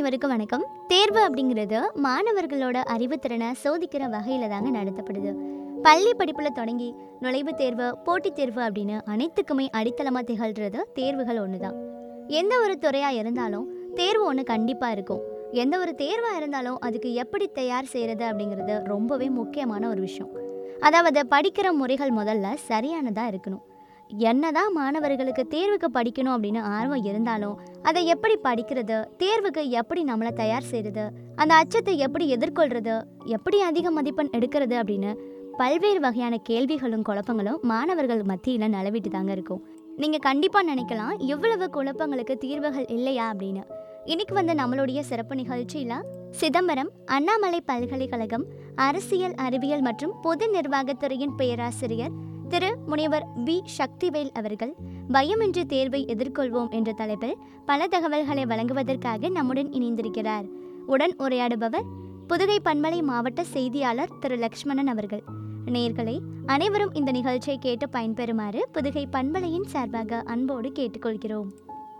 அனைவருக்கும் வணக்கம் தேர்வு அப்படிங்கிறது மாணவர்களோட அறிவுத்திறனை சோதிக்கிற வகையில் தாங்க நடத்தப்படுது பள்ளி படிப்பில் தொடங்கி நுழைவுத் தேர்வு போட்டித் தேர்வு அப்படின்னு அனைத்துக்குமே அடித்தளமாக திகழ்கிறது தேர்வுகள் ஒன்று தான் எந்த ஒரு துறையாக இருந்தாலும் தேர்வு ஒன்று கண்டிப்பாக இருக்கும் எந்த ஒரு தேர்வாக இருந்தாலும் அதுக்கு எப்படி தயார் செய்கிறது அப்படிங்கிறது ரொம்பவே முக்கியமான ஒரு விஷயம் அதாவது படிக்கிற முறைகள் முதல்ல சரியானதாக இருக்கணும் என்னதான் மாணவர்களுக்கு தேர்வுக்கு படிக்கணும் அப்படின்னு ஆர்வம் இருந்தாலும் அதை எப்படி படிக்கிறது தேர்வுக்கு எப்படி நம்மளை தயார் செய்கிறது அந்த அச்சத்தை எப்படி எதிர்கொள்கிறது எப்படி அதிக மதிப்பெண் எடுக்கிறது அப்படின்னு பல்வேறு வகையான கேள்விகளும் குழப்பங்களும் மாணவர்கள் மத்தியில் நிலவிட்டு தாங்க இருக்கும் நீங்கள் கண்டிப்பாக நினைக்கலாம் இவ்வளவு குழப்பங்களுக்கு தீர்வுகள் இல்லையா அப்படின்னு இன்னைக்கு வந்து நம்மளுடைய சிறப்பு நிகழ்ச்சியில் சிதம்பரம் அண்ணாமலை பல்கலைக்கழகம் அரசியல் அறிவியல் மற்றும் பொது நிர்வாகத்துறையின் பேராசிரியர் திரு முனைவர் பி சக்திவேல் அவர்கள் பயமின்றி தேர்வை எதிர்கொள்வோம் என்ற தலைப்பில் பல தகவல்களை வழங்குவதற்காக நம்முடன் இணைந்திருக்கிறார் உடன் உரையாடுபவர் புதுகை பண்பலை மாவட்ட செய்தியாளர் திரு லக்ஷ்மணன் அவர்கள் நேயர்களே அனைவரும் இந்த நிகழ்ச்சியை கேட்டு பயன்பெறுமாறு புதுகை பண்பலையின் சார்பாக அன்போடு கேட்டுக்கொள்கிறோம்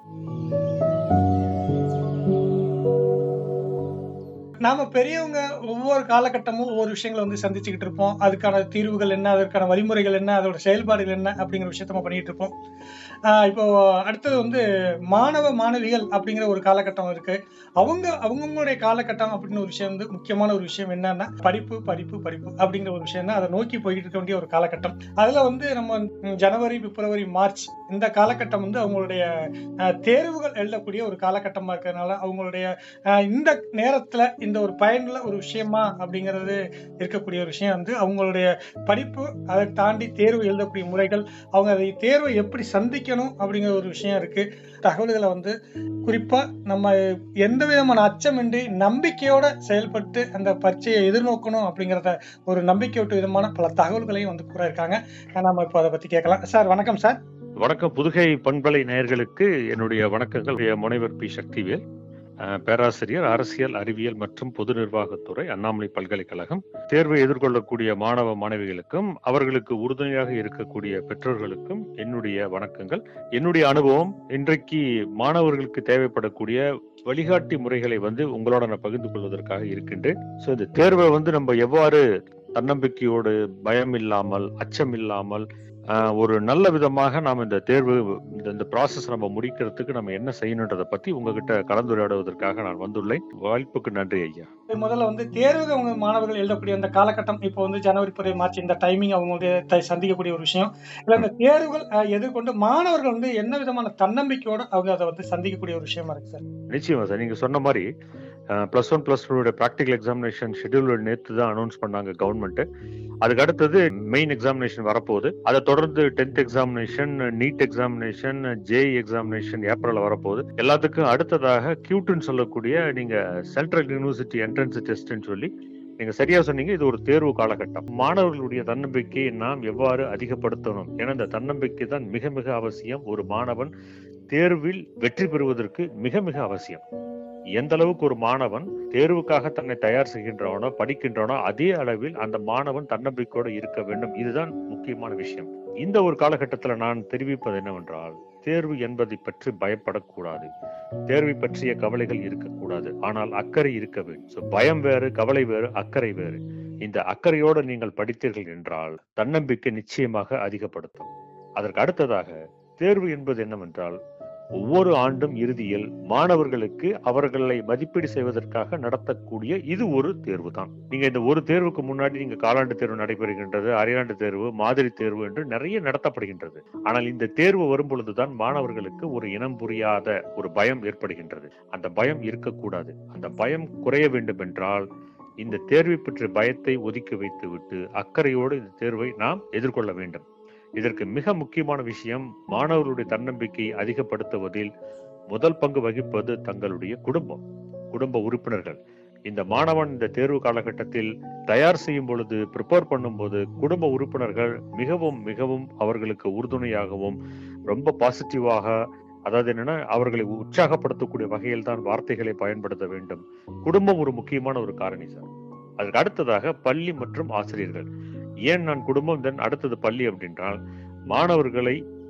நாம பெரியவங்க ஒவ்வொரு காலகட்டமும் ஒவ்வொரு விஷயங்களை வந்து சந்திச்சுக்கிட்டு இருப்போம் அதுக்கான தீர்வுகள் என்ன அதற்கான வழிமுறைகள் என்ன அதோட செயல்பாடுகள் என்ன அப்படிங்கிற விஷயத்த நம்ம பண்ணிட்டு இருப்போம் ஆஹ் இப்போ அடுத்தது வந்து மாணவ மாணவிகள் அப்படிங்கிற ஒரு காலகட்டம் இருக்கு அவங்க அவங்கவுங்களுடைய காலகட்டம் அப்படின்னு ஒரு விஷயம் வந்து முக்கியமான ஒரு விஷயம் என்னன்னா படிப்பு படிப்பு படிப்பு அப்படிங்கிற ஒரு விஷயம் தான் அதை நோக்கி போய்கிட்டு இருக்க வேண்டிய ஒரு காலகட்டம் அதுல வந்து நம்ம ம், ஜனவரி பிப்ரவரி மார்ச் இந்த காலகட்டம் வந்து அவங்களுடைய ஆஹ், தேர்வுகள் எழுதக்கூடிய ஒரு காலகட்டமா இருக்கிறதுனால அவங்களுடைய ஆஹ், இந்த நேரத்துல இந்த ஒரு பயனுள்ள ஒரு விஷயமா அப்படிங்கிறது இருக்கக்கூடிய ஒரு விஷயம் வந்து அவங்களுடைய படிப்பு அதை தாண்டி தேர்வு எழுதக்கூடிய முறைகள் அவங்க அதை தேர்வை எப்படி சந்திக்கணும் அப்படிங்கிற ஒரு விஷயம் இருக்கு தகவல்களை வந்து குறிப்பா நம்ம எந்த விதமான அச்சமின்றி நம்பிக்கையோட செயல்பட்டு அந்த பரீட்சையை எதிர்நோக்கணும் அப்படிங்கிறத ஒரு நம்பிக்கையூட்டு விதமான பல தகவல்களையும் வந்து கூற இருக்காங்க நம்ம இப்போ அதை பத்தி கேட்கலாம் சார் வணக்கம் சார் வணக்கம் புதுகை பண்பலை நேயர்களுக்கு என்னுடைய வணக்கங்கள் என் முனைவர் பி சக்திவேல் அஹ், பேராசிரியர் அரசியல் அறிவியல் மற்றும் பொது நிர்வாகத்துறை அண்ணாமலை பல்கலைக்கழகம் தேர்வை எதிர்கொள்ளக்கூடிய மாணவ மாணவிகளுக்கும் அவர்களுக்கு உறுதுணையாக இருக்கக்கூடிய பெற்றோர்களுக்கும் என்னுடைய வணக்கங்கள் என்னுடைய அனுபவம் இன்றைக்கு மாணவர்களுக்கு தேவைப்படக்கூடிய வழிகாட்டி முறைகளை வந்து உங்களோட நான் பகிர்ந்து கொள்வதற்காக இருக்கின்றேன் ஸோ இந்த தேர்வை வந்து நம்ம எவ்வாறு தன்னம்பிக்கையோடு பயம் இல்லாமல் அச்சம் இல்லாமல் ஆஹ் ஒரு நல்ல விதமாக நாம் இந்த தேர்வு இந்த இந்த ப்ராசஸ் நம்ம முடிக்கிறதுக்கு நம்ம என்ன செய்யணுன்றதை பத்தி உங்ககிட்ட கலந்துரையாடுவதற்காக நான் வந்துள்ளேன் வாய்ப்புக்கு நன்றி ஐயா முதல்ல வந்து தேர்வுக்கு அவங்க மாணவர்கள் எழுதக்கூடிய அந்த காலகட்டம் இப்போ வந்து ஜனவரி பிறகு மார்ச் இந்த டைமிங் அவங்களுடைய த- சந்திக்கக்கூடிய ஒரு விஷயம் இல்ல இந்த தேர்வுகள் அஹ், எதிர்கொண்டு மாணவர்கள் வந்து என்ன விதமான தன்னம்பிக்கையோட அவங்க அதை வந்து சந்திக்கக்கூடிய ஒரு விஷயமா இருக்கு சார் நிச்சயமா சார் நீங்க சொன்ன மாதிரி ப்ளஸ் ஒன் ப்ளஸ் டூடைய ப்ராக்டிகல் எக்ஸாமினேஷன் ஷெட்யூல் நேற்று தான் அனௌன்ஸ் பண்ணாங்க கவர்மெண்ட் அதுக்கு அடுத்தது மெயின் எக்ஸாமினேஷன் வரப்போகுது அதை தொடர்ந்து tenth examination NEET examination JEE examination April வரப்போகுது எல்லாத்துக்கும் அடுத்ததாக கியூட்டுன்னு சொல்லக்கூடிய நீங்க சென்ட்ரல் யூனிவர்சிட்டி என்ட்ரன்ஸ் டெஸ்ட்னு சொல்லி நீங்க சரியா சொன்னீங்க இது ஒரு தேர்வு காலகட்டம் மாணவர்களுடைய தன்னம்பிக்கையை நாம் எவ்வாறு அதிகப்படுத்தணும் ஏன்னா இந்த தன்னம்பிக்கை தான் மிக மிக அவசியம் ஒரு மாணவன் தேர்வில் வெற்றி பெறுவதற்கு மிக மிக அவசியம் எந்த அளவுக்கு ஒரு மாணவன் தேர்வுக்காக தன்னை தயார் செய்கின்றவனோ படிக்கின்றவனோ அதே அளவில் அந்த மாணவன் தன்னம்பிக்கையோடு இருக்க வேண்டும் இதுதான் முக்கியமான விஷயம் இந்த ஒரு காலகட்டத்துல நான் தெரிவிப்பது என்னவென்றால் தேர்வு என்பதை பற்றி பயப்படக்கூடாது தேர்வை பற்றிய கவலைகள் இருக்கக்கூடாது ஆனால் அக்கறை இருக்க வேண்டும் So, பயம் வேறு கவலை வேறு அக்கறை வேறு இந்த அக்கறையோடு நீங்கள் படித்தீர்கள் என்றால் தன்னம்பிக்கை நிச்சயமாக அதிகப்படுத்தும் அதற்கு அடுத்ததாக தேர்வு என்பது என்னவென்றால் ஒவ்வொரு ஆண்டும் இறுதியில் மாணவர்களுக்கு அவர்களை மதிப்பீடு செய்வதற்காக நடத்தக்கூடிய இது ஒரு தேர்வு தான் நீங்க இந்த ஒரு தேர்வுக்கு முன்னாடி நீங்க காலாண்டு தேர்வு நடைபெறுகின்றது அரையாண்டு தேர்வு மாதிரி தேர்வு என்று நிறைய நடத்தப்படுகின்றது ஆனால் இந்த தேர்வு வரும் பொழுதுதான் மாணவர்களுக்கு ஒரு இனம் புரியாத ஒரு பயம் ஏற்படுகின்றது அந்த பயம் இருக்கக்கூடாது அந்த பயம் குறைய வேண்டும் என்றால் இந்த தேர்வை பற்றிய பயத்தை ஒதுக்கி வைத்துவிட்டு அக்கறையோடு இந்த தேர்வை நாம் எதிர்கொள்ள வேண்டும் இதற்கு மிக முக்கியமான விஷயம் மாணவர்களுடைய தன்னம்பிக்கையை அதிகப்படுத்துவதில் முதல் பங்கு வகிப்பது தங்களுடைய குடும்பம் குடும்ப உறுப்பினர்கள் இந்த மாணவன் இந்த தேர்வு காலகட்டத்தில் தயார் செய்யும் பொழுது ப்ரிப்பேர் பண்ணும்போது குடும்ப உறுப்பினர்கள் மிகவும் மிகவும் அவர்களுக்கு உறுதுணையாகவும் ரொம்ப பாசிட்டிவாக அதாவது என்னன்னா அவர்களை உற்சாகப்படுத்தக்கூடிய வகையில் தான் வார்த்தைகளை பயன்படுத்த வேண்டும் குடும்பம் ஒரு முக்கியமான ஒரு காரணி சார் அதுக்கு அடுத்ததாக பள்ளி மற்றும் ஆசிரியர்கள் ஏன் நான் குடும்பம் தென் அடுத்தது பள்ளி அப்படின்றால் மாணவர்களை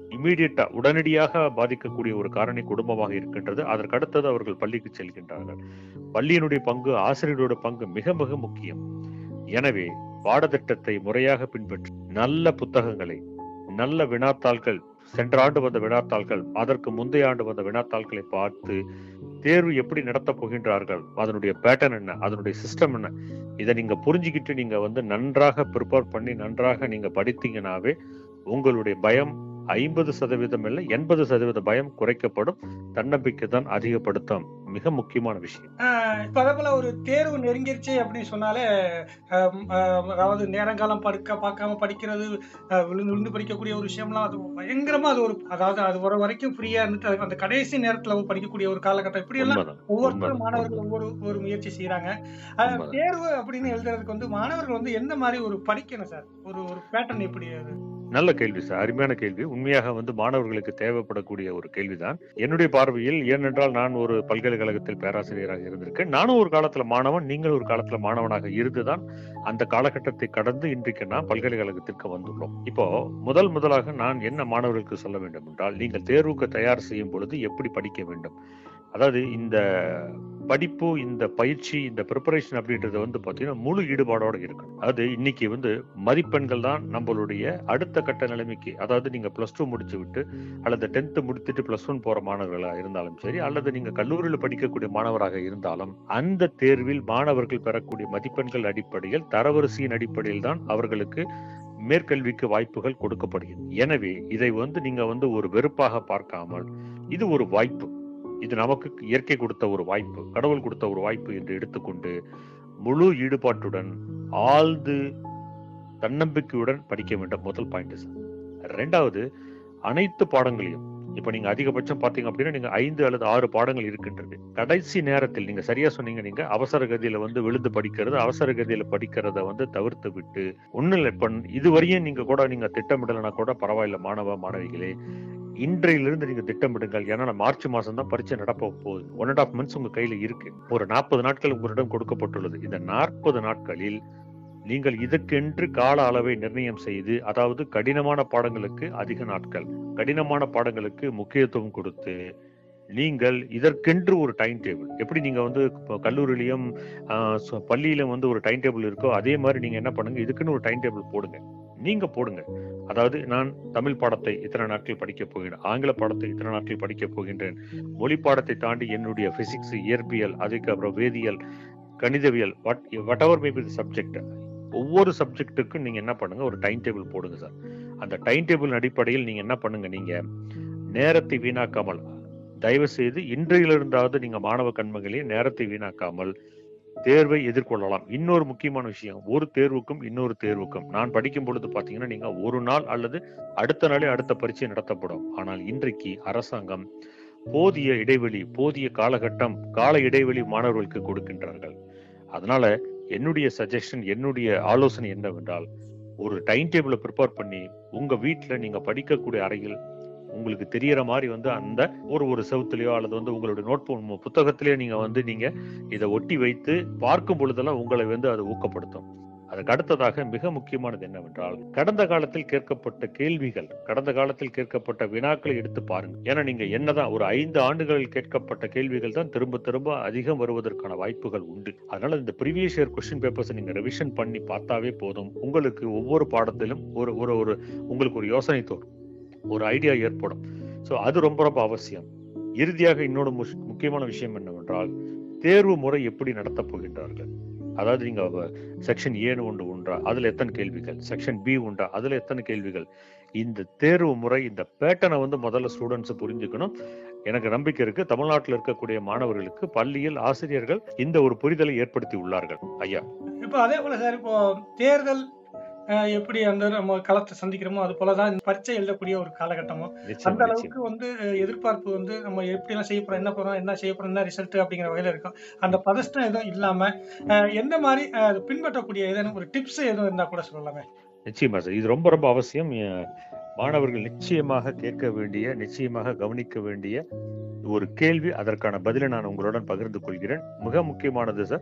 இமீடியட்டா உடனடியாக பாதிக்கக்கூடிய ஒரு காரணி குடும்பமாக இருக்கின்றது அதற்கு அடுத்தது அவர்கள் பள்ளிக்கு செல்கின்றார்கள் பள்ளியினுடைய பங்கு ஆசிரியருடைய பங்கு மிக மிக முக்கியம் எனவே பாடத்திட்டத்தை முறையாக பின்பற்றி நல்ல புத்தகங்களை நல்ல வினாத்தாள்கள் சென்ற ஆண்டு வந்த வினாத்தாள்கள் அதற்கு முந்தைய ஆண்டு வந்த வினாத்தாள்களை பார்த்து தேர்வு எப்படி நடத்தப் போகின்றார்கள் அதனுடைய பேட்டர்ன் என்ன அதனுடைய சிஸ்டம் என்ன இதை நீங்க புரிஞ்சுக்கிட்டு நீங்க வந்து நன்றாக ப்ரிப்பேர் பண்ணி நன்றாக நீங்க படித்தீங்கன்னாவே உங்களுடைய பயம் ஐம்பது சதவீதம் இல்லை எண்பது சதவீத பயம் குறைக்கப்படும் தன்னம்பிக்கை தான் அதிகப்படுத்தும் மிக முக்கியமான விஷயம் ஆஹ் இப்ப அதே போல ஒரு தேர்வு நெருங்கிருச்சு அப்படின்னு சொன்னாலே ஆம், ஆஹ், அதாவது நேரங்காலம் படுக்க பார்க்காம படிக்கிறது ஆஹ், விழுந்து விழுந்து படிக்கக்கூடிய ஒரு விஷயம்லாம் அது பயங்கரமா அது ஒரு அதாவது அது வர வரைக்கும் ஃப்ரீயா இருந்துட்டு அது அந்த கடைசி நேரத்துல படிக்கக்கூடிய ஒரு காலகட்டம் இப்படி எல்லாம் உண்மைதான் ஒவ்வொருத்தரும் உண்மைதான், மாணவர்கள் உண்மைதான். ஒவ்வொரு ஒரு முயற்சி செய்யறாங்க ஆஹ், உண்மைதான். தேர்வு அப்படின்னு எழுதுறதுக்கு வந்து மாணவர்கள் வந்து எந்த மாதிரி ஒரு படிக்கணும் சார் ஒரு ஒரு பேட்டர்ன் எப்படி அது நல்ல கேள்வி சார் அருமையான கேள்வி உண்மையாக வந்து மாணவர்களுக்கு தேவைப்படக்கூடிய ஒரு கேள்விதான் என்னுடைய பார்வையில் ஏனென்றால் நான் ஒரு பல்கலைக்கழகத்தில் பேராசிரியராக இருந்திருக்கேன் நானும் ஒரு காலத்துல மாணவன் நீங்கள் ஒரு காலத்துல மாணவனாக இருந்துதான் அந்த காலகட்டத்தை கடந்து இன்றைக்கு நாம் பல்கலைக்கழகத்திற்கு வந்துள்ளோம் இப்போ முதல் முதலாக நான் என்ன மாணவர்களுக்கு சொல்ல வேண்டும் என்றால் நீங்கள் தேர்வுக்கு தயார் செய்யும் பொழுது எப்படி படிக்க வேண்டும் அதாவது இந்த படிப்பு இந்த பயிற்சி இந்த ப்ரிப்பரேஷன் அப்படின்றது வந்து பாத்தீங்கன்னா முழு ஈடுபாடோட இருக்கணும் அது இன்னைக்கு வந்து மதிப்பெண்கள் தான் நம்மளுடைய அடுத்த கட்ட நிலைமைக்கு அதாவது நீங்க பிளஸ் டூ முடிச்சு விட்டு அல்லது டென்த் முடித்துட்டு பிளஸ் ஒன் போற மாணவர்களா இருந்தாலும் சரி அல்லது நீங்க கல்லூரியில் படிக்கக்கூடிய மாணவராக இருந்தாலும் அந்த தேர்வில் மாணவர்கள் பெறக்கூடிய மதிப்பெண்கள் அடிப்படையில் தரவரிசையின் அடிப்படையில் தான் அவர்களுக்கு மேற்கல்விக்கு வாய்ப்புகள் கொடுக்கப்படுகிறது எனவே இதை வந்து நீங்க வந்து ஒரு வெறுப்பாக பார்க்காமல் இது ஒரு வாய்ப்பு இது நமக்கு இயற்கை கொடுத்த ஒரு வாய்ப்பு கடவுள் கொடுத்த ஒரு வாய்ப்பு என்று எடுத்துக்கொண்டு முழு ஈடுபாட்டுடன் ஆழ்ந்து தன்னம்பிக்கையுடன் படிக்க வேண்டும் முதல் பாயிண்ட் சார் ரெண்டாவது அனைத்து பாடங்களையும் இப்ப நீங்க அதிகபட்சம் பாத்தீங்க அப்படின்னா நீங்க ஐந்து அல்லது ஆறு பாடங்கள் இருக்கின்றது கடைசி நேரத்தில் நீங்க சரியா சொன்னீங்க நீங்க அவசர கதியில வந்து விழுந்து படிக்கிறது அவசர கதியில படிக்கிறத வந்து தவிர்த்து விட்டு ஒண்ணு இல்லை இப்ப இதுவரையும் நீங்க கூட நீங்க திட்டமிடலைன்னா கூட பரவாயில்ல மாணவ மாணவிகளே இன்றையிலிருந்து நீங்க திட்டமிடுங்கள் ஏன்னா மார்ச் மாசம் தான் பரீட்சை நடப்ப போகுது ஒன் அண்ட் ஆஃப் மந்த்ஸ் உங்க கையில இருக்கு ஒரு நாற்பது நாட்கள் உங்களிடம் கொடுக்கப்பட்டுள்ளது இந்த நாற்பது நாட்களில் நீங்கள் இதற்கென்று கால அளவை நிர்ணயம் செய்து அதாவது கடினமான பாடங்களுக்கு அதிக நாட்கள் கடினமான பாடங்களுக்கு முக்கியத்துவம் கொடுத்து நீங்கள் இதற்கென்று ஒரு டைம் டேபிள் எப்படி நீங்க வந்து இப்போ கல்லூரியிலையும் ஆஹ், சு- பள்ளியிலும் வந்து ஒரு டைம் டேபிள் இருக்கோ அதே மாதிரி நீங்க என்ன பண்ணுங்க இதுக்குன்னு ஒரு டைம் டேபிள் போடுங்க நீங்க போடுங்க அதாவது நான் தமிழ் பாடத்தை இத்தனை நாட்கள் படிக்க போகிறேன் ஆங்கில பாடத்தை இத்தனை நாட்கள் படிக்க போகின்றேன் மொழி பாடத்தை தாண்டி என்னுடைய பிசிக்ஸ் இயற்பியல் அதுக்கப்புறம் வேதியியல் கணிதவியல் what whatever maybe subject ஒவ்வொரு சப்ஜெக்ட்டுக்கும் நீங்க என்ன பண்ணுங்க ஒரு டைம் டேபிள் போடுங்க சார் அந்த டைம் டேபிள் அடிப்படையில் நீங்க என்ன பண்ணுங்க நீங்க நேரத்தை வீணாக்காமல் தயவு செய்து இன்றையிலிருந்தாவது நீங்க மாணவ கண்மங்களே நேரத்தை வீணாக்காமல் தேர்வை எதிர்கொள்ளலாம் இன்னொரு முக்கியமான விஷயம் ஒரு தேர்வுக்கும் இன்னொரு தேர்வுக்கும் நான் படிக்கும் பொழுது பாத்தீங்கன்னா நீங்க ஒரு நாள் அல்லது அடுத்த நாளே அடுத்த பரீட்சை நடத்தப்படும் ஆனால் இன்றைக்கு அரசாங்கம் போதிய இடைவெளி போதிய காலகட்டம் கால இடைவெளி மாணவர்களுக்கு கொடுக்கின்றார்கள் அதனால என்னுடைய சஜஷன் என்னுடைய ஆலோசனை என்னவென்றால் ஒரு டைம் டேபிளை ப்ரிப்பேர் பண்ணி உங்க வீட்ல நீங்க படிக்கக்கூடிய அறையில் உங்களுக்கு தெரியற மாதிரி வந்து அந்த ஒரு ஒரு செவுத்துலயோ அல்லது வந்து உங்களுடைய நோட் புத்தகத்திலேயோ நீங்க வந்து நீங்க இதை ஒட்டி வைத்து பார்க்கும் பொழுதெல்லாம் உங்களை வந்து அது ஊக்கப்படுத்தும் அதுக்கு அடுத்ததாக மிக முக்கியமானது என்னவென்றால் கடந்த காலத்தில் கேட்கப்பட்ட கேள்விகள் கடந்த காலத்தில் கேட்கப்பட்ட வினாக்களை எடுத்து பாருங்க ஏன்னா நீங்க என்னதான் ஒரு ஐந்து ஆண்டுகளில் கேட்கப்பட்ட கேள்விகள் தான் திரும்ப திரும்ப அதிகம் வருவதற்கான வாய்ப்புகள் உண்டு அதனால இந்த ப்ரீவியஸ் இயர் கொஸ்டின் பேப்பர்ஸ் நீங்க ரிவிஷன் பண்ணி பார்த்தாவே போதும் உங்களுக்கு ஒவ்வொரு பாடத்திலும் ஒரு ஒரு ஒரு உங்களுக்கு ஒரு யோசனை தோணும் ஒரு ஐடியா ஏற்படும் ஸோ அது ரொம்ப ரொம்ப அவசியம் இறுதியாக இன்னொரு முஸ்- முக்கியமான விஷயம் என்னவென்றால் தேர்வு முறை எப்படி நடத்தப் போகின்றார்கள் அதாவது நீங்க செக்ஷன் ஏன்னு ஒன்று உண்டா அதுல எத்தனை கேள்விகள் செக்ஷன் பி உண்டா அதுல எத்தனை கேள்விகள் இந்த தேர்வு முறை இந்த பேட்டர்னை வந்து முதல்ல ஸ்டூடெண்ட்ஸ் புரிஞ்சுக்கணும் எனக்கு நம்பிக்கை இருக்கு தமிழ்நாட்டில் இருக்கக்கூடிய மாணவர்களுக்கு பள்ளியில் ஆசிரியர்கள் இந்த ஒரு புரிதலை ஏற்படுத்தி உள்ளார்கள் ஐயா இப்போ அதே போல சார் இப்போ தேர்தல் அஹ், எப்படி அந்த நம்ம களத்தை சந்திக்கிறோமோ அது போலதான் இந்த பரீட்சை எழுதக்கூடிய ஒரு காலகட்டமும் நிச்சயம் அந்த நிச்சயம் அளவுக்கு வந்து அஹ், எதிர்பார்ப்பு வந்து நம்ம எப்படி எல்லாம் செய்ய போறோம் என்ன போறோம் என்ன செய்ய போறோம் என்ன ரிசல்ட் அப்படிங்கிற வகையில இருக்கும் அந்த பதஷ்டம் எதுவும் இல்லாம அஹ், எந்த மாதிரி அஹ், அது பின்பற்றக்கூடிய ஏதேனும் ஒரு டிப்ஸ் எதுவும் இருந்தா கூட சொல்லலாமே நிச்சயமா சார் இது ரொம்ப ரொம்ப அவசியம் எ- மாணவர்கள் நிச்சயமாக கேட்க வேண்டிய நிச்சயமாக கவனிக்க வேண்டிய ஒரு கேள்வி அதற்கான பதிலை நான் உங்களுடன் பகிர்ந்து கொள்கிறேன் மிக முக்கியமானது சார்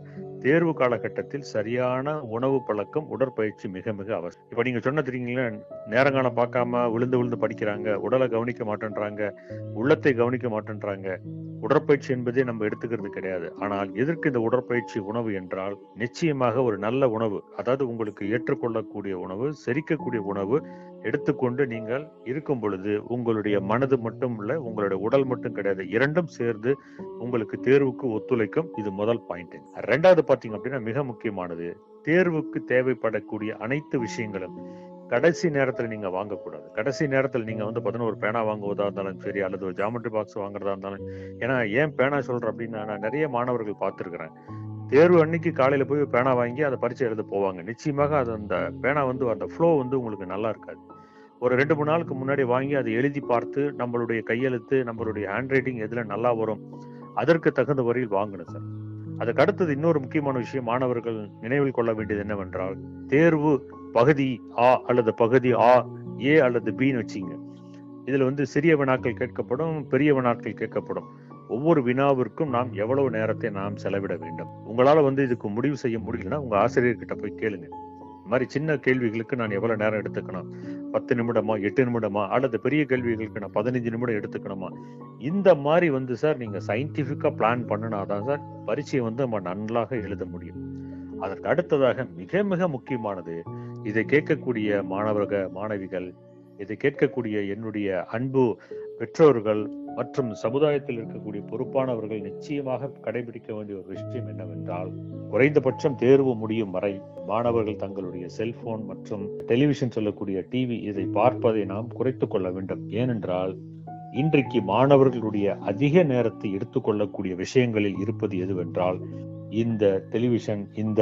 தேர்வு காலகட்டத்தில் சரியான உணவு பழக்கம் உடற்பயிற்சி மிக மிக அவசியம் இப்ப நீங்க சொன்ன தெரியுங்களா நேரங்காலம் பார்க்காம விழுந்து விழுந்து படிக்கிறாங்க உடலை கவனிக்க மாட்டேன்றாங்க உள்ளத்தை கவனிக்க மாட்டேன்றாங்க உடற்பயிற்சி என்பதே நம்ம எடுத்துக்கிறது கிடையாது ஆனால் எதற்கு இந்த உடற்பயிற்சி உணவு என்றால் நிச்சயமாக ஒரு நல்ல உணவு அதாவது உங்களுக்கு ஏற்றுக்கொள்ளக்கூடிய உணவு செரிக்கக்கூடிய உணவு எடுத்துக்கொண்டு நீங்கள் இருக்கும் பொழுது உங்களுடைய மனது மட்டும் இல்ல உங்களுடைய உடல் மட்டும் கிடையாது இரண்டும் சேர்ந்து உங்களுக்கு தேர்வுக்கு ஒத்துழைக்கும் இது முதல் பாயிண்ட் ரெண்டாவது பாத்தீங்க அப்படின்னா மிக முக்கியமானது தேர்வுக்கு தேவைப்படக்கூடிய அனைத்து விஷயங்களும் கடைசி நேரத்துல நீங்க வாங்கக்கூடாது கடைசி நேரத்துல நீங்க வந்து பதினோரு பேனா வாங்குவதா இருந்தாலும் சரி அல்லது ஒரு ஜாமெட்ரி பாக்ஸ் வாங்குறதா இருந்தாலும் ஏன்னா ஏன் பேனா சொல்றேன் அப்படின்னா நான் நிறைய மாணவர்கள் பார்த்திருக்கிறேன் தேர்வு அன்னைக்கு காலையில போய் பேனா வாங்கி அதை பரிச்சை எழுத போவாங்க நிச்சயமாக அது அந்த பேனா வந்து அந்த ஃப்ளோ வந்து உங்களுக்கு நல்லா இருக்காது ஒரு ரெண்டு மூணு நாளுக்கு முன்னாடி வாங்கி அதை எழுதி பார்த்து நம்மளுடைய கையெழுத்து நம்மளுடைய ஹேண்ட் ரைட்டிங் எதுல நல்லா வரும் அதற்கு தகுந்த வரையில் வாங்கணும் சார் அதுக்கு அடுத்தது இன்னொரு முக்கியமான விஷயம் மாணவர்கள் நினைவில் கொள்ள வேண்டியது என்னவென்றால் தேர்வு பகுதி ஆ அல்லது பகுதி ஆ ஏ அல்லது பின்னு வச்சிங்க இதுல வந்து சிறிய வினாக்கள் கேட்கப்படும் பெரிய வினாக்கள் கேட்கப்படும் ஒவ்வொரு வினாவிற்கும் நாம் எவ்வளவு நேரத்தை நாம் செலவிட வேண்டும் உங்களால வந்து இதுக்கு முடிவு செய்ய முடியலன்னா உங்க ஆசிரியர்கிட்ட போய் கேளுங்க இந்த மாதிரி சின்ன கேள்விகளுக்கு நான் எவ்வளவு நேரம் எடுத்துக்கணும் பத்து நிமிடமா எட்டு நிமிடமா அல்லது பெரிய கேள்விகளுக்கு நான் பதினஞ்சு நிமிடம் எடுத்துக்கணுமா இந்த மாதிரி வந்து சார் நீங்க சயின்டிபிக்கா பிளான் பண்ணினாதான் சார் பரீட்சையை வந்து நம்ம நன்றாக எழுத முடியும் அதற்கு அடுத்ததாக மிக மிக முக்கியமானது இதை கேட்கக்கூடிய மாணவர்கள் மாணவிகள் இதை கேட்கக்கூடிய என்னுடைய அன்பு பெற்றோர்கள் மற்றும் சமுதாயத்தில் இருக்கக்கூடிய பொறுப்பானவர்கள் நிச்சயமாக கடைபிடிக்க வேண்டிய ஒரு விஷயம் என்னவென்றால் குறைந்தபட்சம் தேர்வு முடியும் வரை மாணவர்கள் தங்களுடைய செல்போன் மற்றும் டெலிவிஷன் சொல்லக்கூடிய டிவி இதை பார்ப்பதை நாம் குறைத்துக் கொள்ள வேண்டும் ஏனென்றால் இன்றைக்கு மாணவர்களுடைய அதிக நேரத்தை எடுத்துக்கொள்ளக்கூடிய விஷயங்களில் இருப்பது எதுவென்றால் இந்த டெலிவிஷன் இந்த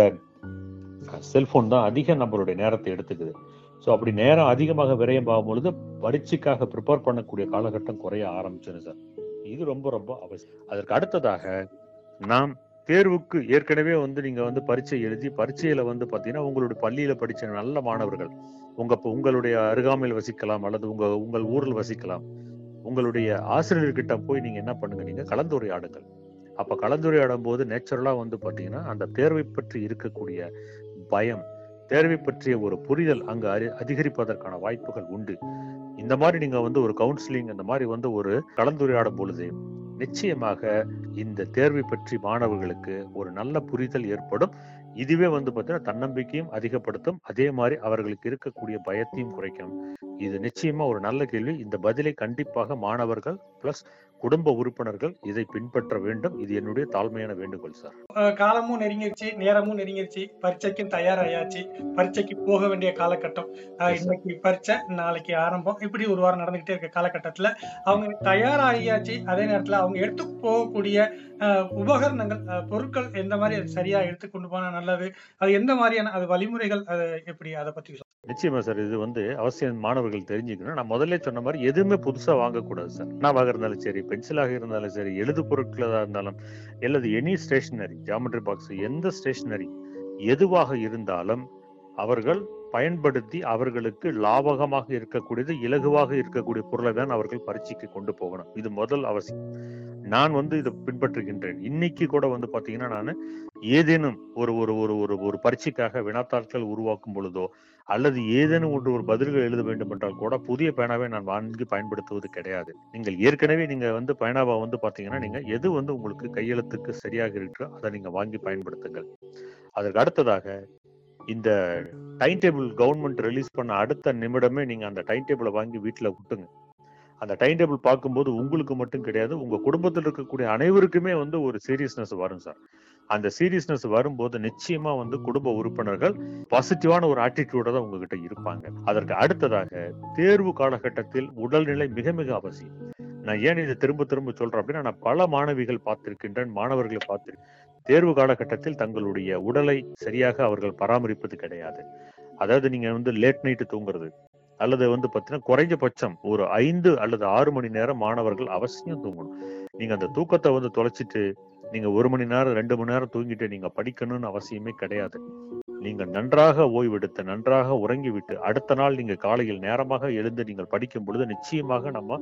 செல்போன் தான் அதிக நம்மளுடைய நேரத்தை எடுத்துக்குது ஸோ அப்படி நேரம் அதிகமாக விரயம் ஆகும் பொழுது பரீட்சைக்காக ப்ரிப்பேர் பண்ணக்கூடிய காலகட்டம் குறைய ஆரம்பிச்சிரு சார் இது ரொம்ப ரொம்ப அவசியம் அதற்கு அடுத்ததாக நாம் தேர்வுக்கு ஏற்கனவே வந்து நீங்க வந்து பரீட்சை எழுதி பரீட்சையில வந்து பாத்தீங்கன்னா உங்களுடைய பள்ளியில படிச்ச நல்ல மாணவர்கள் உங்க உங்களுடைய அருகாமையில் வசிக்கலாம் அல்லது உங்க உங்கள் ஊரில் வசிக்கலாம் உங்களுடைய ஆசிரியர்கிட்ட போய் நீங்க என்ன பண்ணுங்க நீங்க கலந்துரையாடுங்கள் அப்ப கலந்துரையாடும் போது நேச்சுரலா வந்து பாத்தீங்கன்னா அந்த தேர்வை பற்றி இருக்கக்கூடிய பயம் தேர்வை பற்றிய ஒரு புரிதல் அங்கு அறி அதிகரிப்பதற்கான வாய்ப்புகள் உண்டு இந்த மாதிரி நீங்க வந்து ஒரு கவுன்சிலிங் இந்த மாதிரி வந்து ஒரு கலந்துரையாடும் பொழுது நிச்சயமாக இந்த தேர்வை பற்றி மாணவர்களுக்கு ஒரு நல்ல புரிதல் ஏற்படும் இதுவே வந்து பார்த்தீங்கன்னா தன்னம்பிக்கையும் அதிகப்படுத்தும் அதே மாதிரி அவர்களுக்கு இருக்கக்கூடிய பயத்தையும் குறைக்கும் இது நிச்சயமா ஒரு நல்ல கேள்வி இந்த பதிலை கண்டிப்பாக மாணவர்கள் பிளஸ் குடும்ப உறுப்பினர்கள் இதை பின்பற்ற வேண்டும் இது என்னுடைய தாழ்மையான வேண்டுகோள் சார் அஹ் காலமும் நெருங்கிருச்சு நேரமும் நெருங்கிருச்சு பரீட்சைக்கும் தயாராயாச்சு பரீட்சைக்கு போக வேண்டிய காலகட்டம் அஹ் Yes, sir. இன்னைக்கு பரீட்சை நாளைக்கு ஆரம்பம் இப்படி ஒரு வாரம் நடந்துகிட்டே இருக்க காலகட்டத்துல அவங்க தயாராகியாச்சு அதே நேரத்துல அவங்க எடுத்து போகக்கூடிய அஹ், உபகரணங்கள் அஹ், பொருட்கள் எந்த மாதிரி அது சரியா எடுத்து கொண்டு போனா நல்லது அது எந்த மாதிரியான அது வழிமுறைகள் அது எப்படி அதை பத்தி சொல்லுங்க. நிச்சயமா சார் இது வந்து அவசியம் மாணவர்கள் தெரிஞ்சுக்கணும் நான் முதல்ல சொன்ன மாதிரி எதுவுமே புதுசா வாங்கக்கூடாது சார் நாவாக இருந்தாலும் சரி பென்சிலாக இருந்தாலும் சரி எழுது பொருட்களாக இருந்தாலும் அல்லது எனி ஸ்டேஷனரி ஜாமெட்ரி பாக்ஸ் எந்த ஸ்டேஷனரி எதுவாக இருந்தாலும் அவர்கள் பயன்படுத்தி அவர்களுக்கு லாபகமாக இருக்கக்கூடியது இலகுவாக இருக்கக்கூடிய பொருளை தான் அவர்கள் பரீட்சைக்கு கொண்டு போகணும் இது முதல் அவசியம் நான் வந்து இதை பின்பற்றுகின்றேன் இன்னைக்கு கூட வந்து பாத்தீங்கன்னா நான் ஏதேனும் ஒரு ஒரு ஒரு ஒரு ஒரு பரீட்சைக்காக வினாத்தாட்கள் உருவாக்கும் பொழுதோ அல்லது ஏதேனும் ஒன்று ஒரு பதில்கள் எழுத வேண்டும் என்றால் கூட புதிய பேனாவை நான் வாங்கி பயன்படுத்துவது கிடையாது நீங்கள் ஏற்கனவே நீங்க வந்து பேனாவை வந்து பாத்தீங்கன்னா நீங்க எது வந்து உங்களுக்கு கையெழுத்துக்கு சரியாக இருக்கோ அதை நீங்க வாங்கி பயன்படுத்துங்கள் அதற்கு அடுத்ததாக இந்த டைம் டேபிள் கவர்மெண்ட் ரிலீஸ் பண்ண அடுத்த நிமிடமே நீங்க அந்த டைம் டேபிளை வாங்கி வீட்டுல விட்டுங்க அந்த டைம் டேபிள் பார்க்கும்போது உங்களுக்கு மட்டும் கிடையாது உங்க குடும்பத்தில் இருக்கக்கூடிய அனைவருக்குமே வந்து ஒரு சீரியஸ்னஸ் வரும் சார் அந்த சீரியஸ்னஸ் வரும்போது நிச்சயமா வந்து குடும்ப உறுப்பினர்கள் பாசிட்டிவான ஒரு ஆட்டிடியூட தான் உங்ககிட்ட இருப்பாங்க அதற்கு அடுத்ததாக தேர்வு காலகட்டத்தில் உடல்நிலை மிக மிக அவசியம் நான் ஏன் இதை திரும்ப திரும்ப சொல்றேன் அப்படின்னா நான் பல மாணவிகள் பார்த்திருக்கின்றேன் மாணவர்களை பார்த்திருக்கேன் தேர்வு காலகட்டத்தில் தங்களுடைய உடலை சரியாக அவர்கள் பராமரிப்பது கிடையாது அதாவது நீங்க வந்து லேட் நைட்டு தூங்குறது அல்லது வந்து பாத்தீங்கன்னா குறைஞ்சபட்சம் ஒரு ஐந்து அல்லது ஆறு மணி நேரம் மாணவர்கள் அவசியம் தூங்கணும் நீங்க அந்த தூக்கத்தை வந்து தொலைச்சிட்டு நீங்க ஒரு மணி நேரம் ரெண்டு மணி நேரம் தூங்கிட்டு நீங்க படிக்கணும்னு அவசியமே கிடையாது நீங்க நன்றாக ஓய்வெடுத்து நன்றாக உறங்கிவிட்டு அடுத்த நாள் நீங்க காலையில் நேரமாக எழுந்து நீங்கள் படிக்கும் பொழுது நிச்சயமாக நம்ம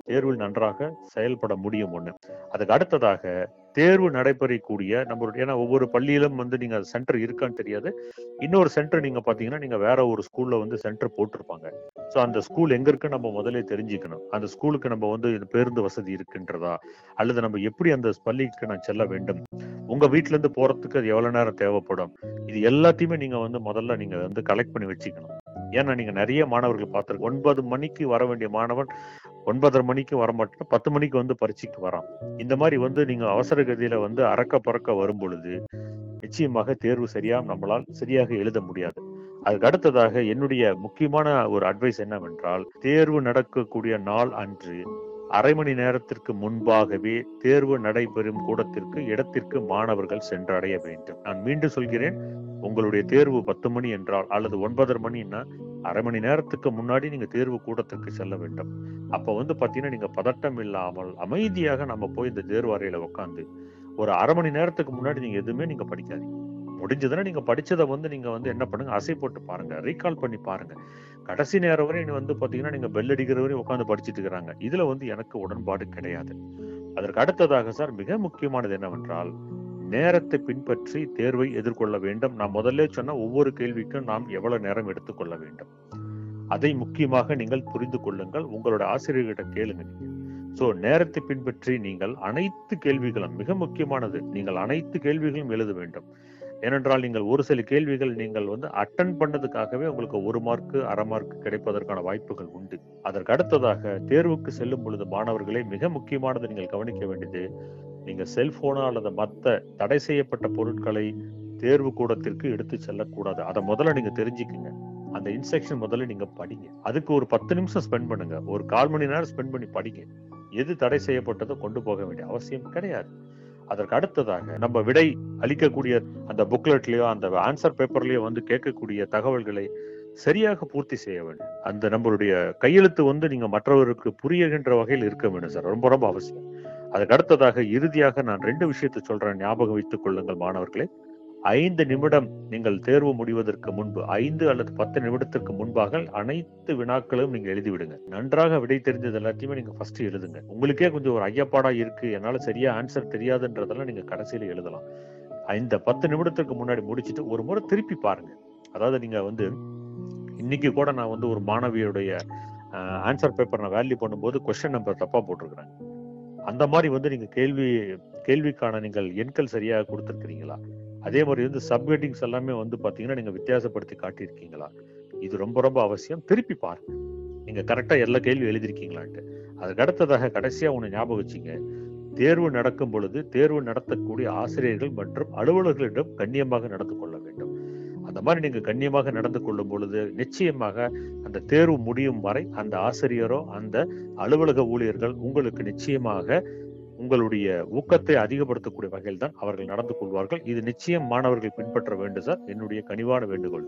தேர்வில் நன்றாக செயல்பட முடியும் ஒண்ணு அதுக்கு அடுத்ததாக தேர்வு நடைபெறக்கூடிய நம்மளுடைய ஏன்னா ஒவ்வொரு பள்ளியிலும் வந்து நீங்க சென்டர் இருக்கான்னு தெரியாது இன்னொரு சென்டர் நீங்க பாத்தீங்கன்னா நீங்க வேற ஒரு ஸ்கூல்ல வந்து சென்டர் போட்டிருப்பாங்க ஸோ அந்த ஸ்கூல் எங்க இருக்கு நம்ம முதல்ல தெரிஞ்சுக்கணும் அந்த ஸ்கூலுக்கு நம்ம வந்து இது பேருந்து வசதி இருக்குன்றதா அல்லது நம்ம எப்படி அந்த பள்ளிக்கு நான் செல்ல வேண்டும் உங்க வீட்ல இருந்து போறதுக்கு அது எவ்வளவு நேரம் தேவைப்படும் இது எல்லாத்தையுமே நீங்க வந்து முதல்ல நீங்க வந்து கலெக்ட் பண்ணி வச்சுக்கணும் ஏன்னா நீங்க நிறைய மாணவர்கள் பார்த்திருக்க ஒன்பது மணிக்கு வர வேண்டிய மாணவன் ஒன்பதரை மணிக்கு வர மாட்டேன் பத்து மணிக்கு வந்து பரீட்சைக்கு வரான் இந்த மாதிரி வந்து நீங்க அவசர கதியில வந்து அறக்க பறக்க வரும் பொழுது நிச்சயமாக தேர்வு சரியா நம்மளால் சரியாக எழுத முடியாது அதுக்கு அடுத்ததாக என்னுடைய முக்கியமான ஒரு அட்வைஸ் என்னவென்றால் தேர்வு நடக்கக்கூடிய நாள் அன்று அரை மணி நேரத்திற்கு முன்பாகவே தேர்வு நடைபெறும் கூடத்திற்கு இடத்திற்கு மாணவர்கள் சென்றடைய வேண்டும் நான் மீண்டும் சொல்கிறேன் உங்களுடைய தேர்வு பத்து மணி என்றால் அல்லது ஒன்பதரை மணின்னா அரை மணி நேரத்துக்கு முன்னாடி நீங்க தேர்வு கூடத்திற்கு செல்ல வேண்டும் அப்ப வந்து பாத்தீங்கன்னா நீங்க பதட்டம் இல்லாமல் அமைதியாக நம்ம போய் இந்த தேர்வு அறையில உட்காந்து ஒரு அரை மணி நேரத்துக்கு முன்னாடி நீங்க எதுவுமே நீங்க படிக்காதீங்க முடிஞ்சதுன்னா நீங்க படிச்சதை வந்து நீங்க வந்து என்ன பண்ணுங்க அசை போட்டு பாருங்க ரீகால் பண்ணி பாருங்க கடைசி நேரம் வரை நீ வந்து பாத்தீங்கன்னா நீங்க பெல் அடிக்கிற வரை உட்காந்து படிச்சுட்டு இருக்கிறாங்க இதுல வந்து எனக்கு உடன்பாடு கிடையாது அதற்கு அடுத்ததாக சார் மிக முக்கியமானது என்னவென்றால் நேரத்தை பின்பற்றி தேர்வை எதிர்கொள்ள வேண்டும் நான் முதல்ல சொன்ன ஒவ்வொரு கேள்விக்கும் நாம் எவ்வளவு நேரம் எடுத்துக்கொள்ள வேண்டும் அதை முக்கியமாக நீங்கள் புரிந்து கொள்ளுங்கள் உங்களோட ஆசிரியர்கிட்ட கேளுங்க நீங்க சோ நேரத்தை பின்பற்றி நீங்கள் அனைத்து கேள்விகளும் மிக முக்கியமானது நீங்கள் அனைத்து கேள்விகளும் எழுத வேண்டும் ஏனென்றால் நீங்கள் ஒரு சில கேள்விகள் நீங்கள் வந்து அட்டன் பண்ணதுக்காகவே உங்களுக்கு ஒரு மார்க்கு அரை மார்க் கிடைப்பதற்கான வாய்ப்புகள் உண்டு அதற்கு அடுத்ததாக தேர்வுக்கு செல்லும் பொழுது மாணவர்களே மிக முக்கியமானது நீங்கள் கவனிக்க வேண்டியது நீங்க செல்போனோ அல்லது மத்த தடை செய்யப்பட்ட பொருட்களை தேர்வு கூடத்திற்கு எடுத்து செல்லக்கூடாது அதை முதல்ல நீங்க தெரிஞ்சுக்குங்க அந்த இன்ஸ்ட்ரக்ஷன் முதல்ல நீங்க படிங்க அதுக்கு ஒரு பத்து நிமிஷம் ஸ்பெண்ட் பண்ணுங்க ஒரு கால் மணி நேரம் ஸ்பெண்ட் பண்ணி படிங்க எது தடை செய்யப்பட்டதோ கொண்டு போக வேண்டிய அவசியம் கிடையாது அதற்கு அடுத்ததாக நம்ம விடை அளிக்கக்கூடிய அந்த புக்லெட்லயோ அந்த ஆன்சர் பேப்பர்லயோ வந்து கேட்கக்கூடிய தகவல்களை சரியாக பூர்த்தி செய்ய வேண்டும் அந்த நம்மளுடைய கையெழுத்து வந்து நீங்க மற்றவருக்கு புரியுகின்ற வகையில் இருக்க வேண்டும் சார் ரொம்ப ரொம்ப அவசியம் அதுக்கு அடுத்ததாக இறுதியாக நான் ரெண்டு விஷயத்தை சொல்றேன் ஞாபகம் வைத்துக் கொள்ளுங்கள் மாணவர்களே ஐந்து நிமிடம் நீங்கள் தேர்வு முடிவதற்கு முன்பு ஐந்து அல்லது பத்து நிமிடத்திற்கு முன்பாக அனைத்து வினாக்களும் நீங்க எழுதி விடுங்க நன்றாக விடை தெரிஞ்சது எல்லாத்தையுமே நீங்க ஃபர்ஸ்ட் எழுதுங்க உங்களுக்கே கொஞ்சம் ஒரு ஐயப்பாடா இருக்கு என்னால சரியா ஆன்சர் தெரியாதுன்றதெல்லாம் நீங்க கடைசியில எழுதலாம் இந்த பத்து நிமிடத்துக்கு முன்னாடி முடிச்சிட்டு ஒரு முறை திருப்பி பாருங்க அதாவது நீங்க வந்து இன்னைக்கு கூட நான் வந்து ஒரு மாணவியுடைய ஆன்சர் பேப்பர் நான் வேல்யூ பண்ணும்போது கொஸ்டின் நம்பர் தப்பா போட்டிருக்கிறேன் அந்த மாதிரி வந்து நீங்க கேள்வி கேள்விக்கான நீங்கள் எண்கள் சரியாக கொடுத்துருக்கிறீங்களா அதே மாதிரி வந்து சப்ஹெட்டிங்ஸ் எல்லாமே வந்து பாத்தீங்கன்னா நீங்க வித்தியாசப்படுத்தி காட்டியிருக்கீங்களா இது ரொம்ப ரொம்ப அவசியம் திருப்பி பாருங்க நீங்க கரெக்டா எல்லா கேள்வி எழுதிருக்கீங்களான்ட்டு அதுக்கு அடுத்ததாக கடைசியா ஒண்ணு ஞாபகம் வச்சுங்க தேர்வு நடக்கும் பொழுது தேர்வு நடத்தக்கூடிய ஆசிரியர்கள் மற்றும் அலுவலர்களிடம் கண்ணியமாக நடந்து கொள்ள வேண்டும் அந்த மாதிரி நீங்க கண்ணியமாக நடந்து கொள்ளும் பொழுது நிச்சயமாக அந்த தேர்வு முடியும் வரை அந்த ஆசிரியரோ அந்த அலுவலக ஊழியர்கள் உங்களுக்கு நிச்சயமாக உங்களுடைய ஊக்கத்தை அதிகப்படுத்தக்கூடிய வகையில் தான் அவர்கள் நடந்து கொள்வார்கள் இது நிச்சயம் மாணவர்கள் பின்பற்ற வேண்டும் சார் என்னுடைய கனிவான வேண்டுகோள்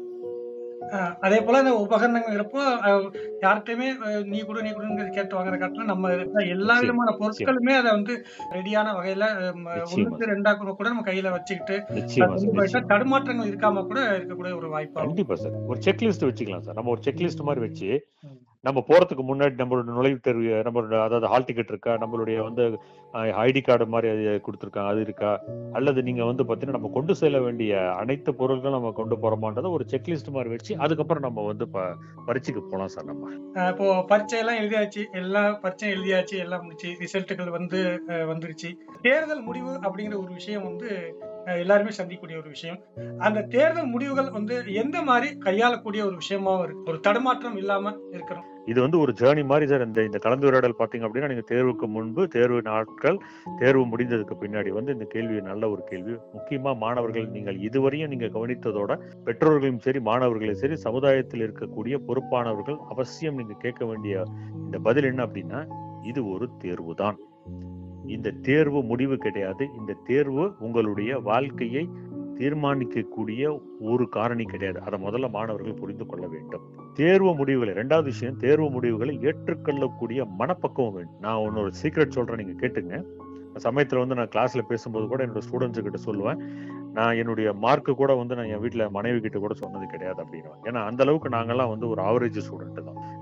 அஹ் அதே போல இந்த உபகரணங்கள் இருப்போ அஹ் யார்கிட்டயுமே அஹ் நீ கொடு நீ கொடுங்கிறது கேட்டு வாங்குற காட்டிலும் நம்ம இருக்கிற எல்லா நிச்சயம், விதமான பொருட்களுமே அதை வந்து ரெடியான வகையில அஹ் ம- நிச்சயமா. ஒண்ணுக்கு ரெண்டா கூட கூட நம்ம கையில வச்சுக்கிட்டு நிச்சயமா கொண்டு சார் போயிட்டா நிச்சயமா. தடுமாற்றங்கள் இருக்காம கூட இருக்கக்கூடிய ஒரு வாய்ப்பு கண்டிப்பா சார் ஒரு செக்லிஸ்ட் வச்சுக்கலாம் சார் நம்ம ஒரு செக்லிஸ்ட் மாதிரி வச்சு ம். நம்ம போறதுக்கு முன்னாடி நம்மளோட நுழைவுத் தேர்வு நம்மளோட அதாவது ஹால் டிக்கெட் இருக்கா நம்மளுடைய வந்து ஐடி கார்டு மாதிரி அது கொடுத்துருக்காங்க அது இருக்கா அல்லது நீங்க வந்து பாத்தீங்கன்னா நம்ம கொண்டு செல்ல வேண்டிய அனைத்து பொருட்களும் நம்ம கொண்டு போறோமான்றத ஒரு செக்லிஸ்ட் மாதிரி வச்சு அதுக்கப்புறம் நம்ம வந்து ப- பரீட்சைக்கு போலாம் சார் நம்ம அஹ் இப்போ பரீட்சை எல்லாம் எழுதியாச்சு எல்லா பரீட்சையும் எழுதியாச்சு எல்லாம் முடிச்சு ரிசல்ட்டுகள் வந்து அஹ் வந்துருச்சு தேர்தல் முடிவு அப்படிங்கிற ஒரு விஷயம் வந்து அஹ் எல்லாருமே சந்திக்கக்கூடிய ஒரு விஷயம் அந்த தேர்தல் முடிவுகள் வந்து எந்த மாதிரி கையாளக்கூடிய ஒரு விஷயமாவும் இருக்கு ஒரு தடுமாற்றம் இல்லாம இருக்கணும் இது வந்து ஒரு ஜேர்னி மாதிரி சார் இந்த இந்த கலந்துரையாடல் பாத்தீங்க அப்படின்னா நீங்க தேர்வுக்கு முன்பு தேர்வு நாட்கள் தேர்வு முடிந்ததுக்கு பின்னாடி வந்து இந்த கேள்வி நல்ல ஒரு கேள்வி முக்கியமா மாணவர்கள் நீங்கள் இதுவரையும் நீங்க கவனித்ததோட பெற்றோர்களும் சரி மாணவர்களும் சரி சமுதாயத்தில் இருக்கக்கூடிய பொறுப்பானவர்கள் அவசியம் நீங்க கேட்க வேண்டிய இந்த பதில் என்ன அப்படின்னா இது ஒரு தேர்வு தான் இந்த தேர்வு முடிவு கிடையாது இந்த தேர்வு உங்களுடைய வாழ்க்கையை தீர்மானிக்கக்கூடிய ஒரு காரணி கிடையாது அதை முதல்ல மாணவர்கள் புரிந்து கொள்ள வேண்டும் தேர்வு முடிவுகளை ரெண்டாவது விஷயம் தேர்வு முடிவுகளை ஏற்றுக்கொள்ளக்கூடிய மனப்பக்குவம் வேண்டும் நான் ஒன்னு ஒரு சீக்ரெட் சொல்றேன் நீங்க கேட்டுங்க சமயத்துல வந்து நான் கிளாஸ்ல பேசும்போது கூட என்னோட ஸ்டூடெண்ட்ஸ் கிட்ட சொல்லுவேன் நான் என்னுடைய மார்க்கு கூட வந்து நான் என் வீட்டுல மனைவி கிட்ட கூட சொன்னது கிடையாது அப்படின்னு ஏன்னா அந்த அளவுக்கு நாங்கெல்லாம் வந்து ஒரு ஆவரேஜ் ஸ்டூடெண்ட் தான்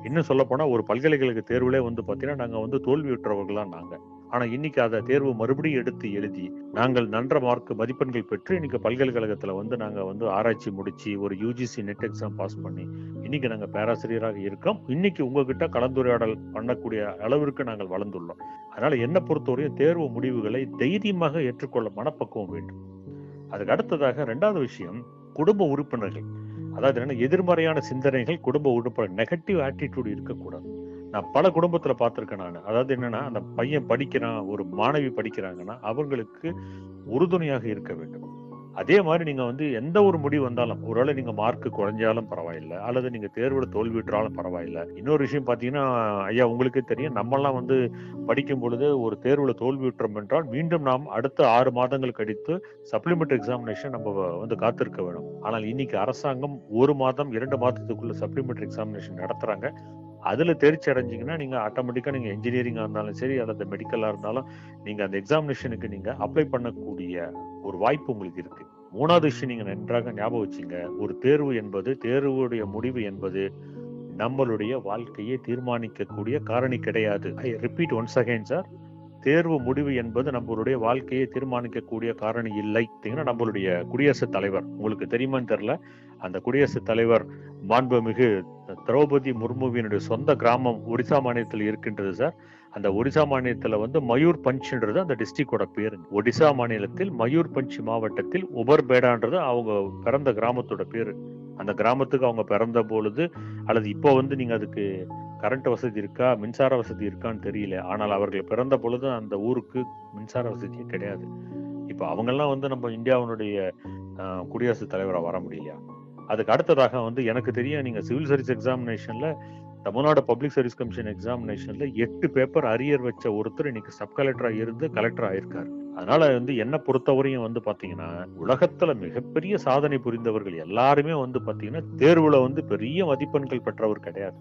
இன்னும் சொல்ல போனா ஒரு பல்கலைக்கழக தேர்வுலே வந்து பாத்தீங்கன்னா நாங்க வந்து தோல்வியுற்றவர்களா நாங்க ஆனா இன்னைக்கு அதை தேர்வு மறுபடியும் எடுத்து எழுதி நாங்கள் நன்ற மார்க் மதிப்பெண்கள் பெற்று இன்னைக்கு பல்கலைக்கழகத்துல வந்து நாங்க வந்து ஆராய்ச்சி முடிச்சு ஒரு யூஜிசி நெட் எக்ஸாம் பாஸ் பண்ணி இன்னைக்கு நாங்க பேராசிரியராக இருக்கோம் இன்னைக்கு உங்ககிட்ட கலந்துரையாடல் பண்ணக்கூடிய அளவிற்கு நாங்கள் வளர்ந்துள்ளோம் அதனால என்ன பொறுத்தவரையும் தேர்வு முடிவுகளை தைரியமாக ஏற்றுக்கொள்ள மனப்பக்குவம் வேண்டும் அதுக்கு அடுத்ததாக ரெண்டாவது விஷயம் குடும்ப உறுப்பினர்கள் அதாவது என்ன எதிர்மறையான சிந்தனைகள் குடும்ப உறுப்பினர் நெகட்டிவ் ஆட்டிடியூட் இருக்கக்கூடாது நான் பல குடும்பத்துல பார்த்திருக்கேன் நான் அதாவது என்னன்னா அந்த பையன் படிக்கிறான் ஒரு மாணவி படிக்கிறாங்கன்னா அவங்களுக்கு உறுதுணையாக இருக்க வேண்டும் அதே மாதிரி நீங்க வந்து எந்த ஒரு முடிவு வந்தாலும் ஒருவேளை நீங்க மார்க் குறைஞ்சாலும் பரவாயில்லை அல்லது நீங்க தேர்வுல தோல்வியுற்றாலும் பரவாயில்லை இன்னொரு விஷயம் பாத்தீங்கன்னா ஐயா உங்களுக்கே தெரியும் நம்மெல்லாம் வந்து படிக்கும் பொழுது ஒரு தேர்வுல தோல்வியுற்றோம் என்றால் மீண்டும் நாம் அடுத்த ஆறு மாதங்கள் கழித்து சப்ளிமெண்ட் எக்ஸாமினேஷன் நம்ம வந்து காத்திருக்க வேணும் ஆனால் இன்னைக்கு அரசாங்கம் ஒரு மாதம் இரண்டு மாதத்துக்குள்ள சப்ளிமெண்ட் எக்ஸாமினேஷன் நடத்துறாங்க அதுல தேர்ச்சி அடைஞ்சீங்கன்னா நீங்க ஆட்டோமேட்டிக்கா நீங்க இன்ஜினியரிங்கா இருந்தாலும் சரி அல்லது மெடிக்கலா இருந்தாலும் நீங்க அந்த எக்ஸாமினேஷனுக்கு நீங்க அப்ளை பண்ணக்கூடிய ஒரு வாய்ப்பு உங்களுக்கு இருக்கு மூணாவது விஷயம் நீங்க நன்றாக ஞாபகம் வச்சுங்க ஒரு தேர்வு என்பது தேர்வுடைய முடிவு என்பது நம்மளுடைய வாழ்க்கையை தீர்மானிக்கக்கூடிய காரணி கிடையாது I repeat once again sir தேர்வு முடிவு என்பது நம்மளுடைய வாழ்க்கையை தீர்மானிக்கக்கூடிய காரணி இல்லை பார்த்தீங்கன்னா நம்மளுடைய குடியரசுத் தலைவர் உங்களுக்கு தெரியுமான்னு தெரியல அந்த குடியரசுத் தலைவர் மாண்புமிகு திரௌபதி முர்முவினுடைய சொந்த கிராமம் ஒடிசா மாநிலத்தில் இருக்கின்றது சார் அந்த ஒடிசா மாநிலத்துல வந்து மயூர் பஞ்ச்ன்றது அந்த டிஸ்ட்ரிக்டோட பேரு ஒடிசா மாநிலத்தில் மயூர் பஞ்ச் மாவட்டத்தில் உபர்பேடான்றது அவங்க பிறந்த கிராமத்தோட பேரு அந்த கிராமத்துக்கு அவங்க பிறந்த பொழுது அல்லது இப்போ வந்து நீங்க அதுக்கு கரண்ட் வசதி இருக்கா மின்சார வசதி இருக்கான்னு தெரியல ஆனால் அவர்கள் பிறந்த பொழுது அந்த ஊருக்கு மின்சார வசதியே கிடையாது இப்போ அவங்கெல்லாம் வந்து நம்ம இந்தியாவினுடைய ஆஹ், குடியரசுத் தலைவராக வர முடியலையா அதுக்கு அடுத்ததாக வந்து எனக்கு தெரியும் நீங்க சிவில் சர்வீஸ் எக்ஸாமினேஷன்ல தமிழ்நாடு பப்ளிக் சர்வீஸ் கமிஷன் எக்ஸாமினேஷன்ல எட்டு பேப்பர் அரியர் வச்ச ஒருத்தர் இன்னைக்கு சப் கலெக்டரா இருந்து கலெக்டர் ஆயிருக்காரு அதனால வந்து என்ன பொறுத்தவரையும் வந்து பாத்தீங்கன்னா உலகத்துல மிகப்பெரிய சாதனை புரிந்தவர்கள் எல்லாருமே வந்து பாத்தீங்கன்னா தேர்வுல வந்து பெரிய மதிப்பெண்கள் பெற்றவர் கிடையாது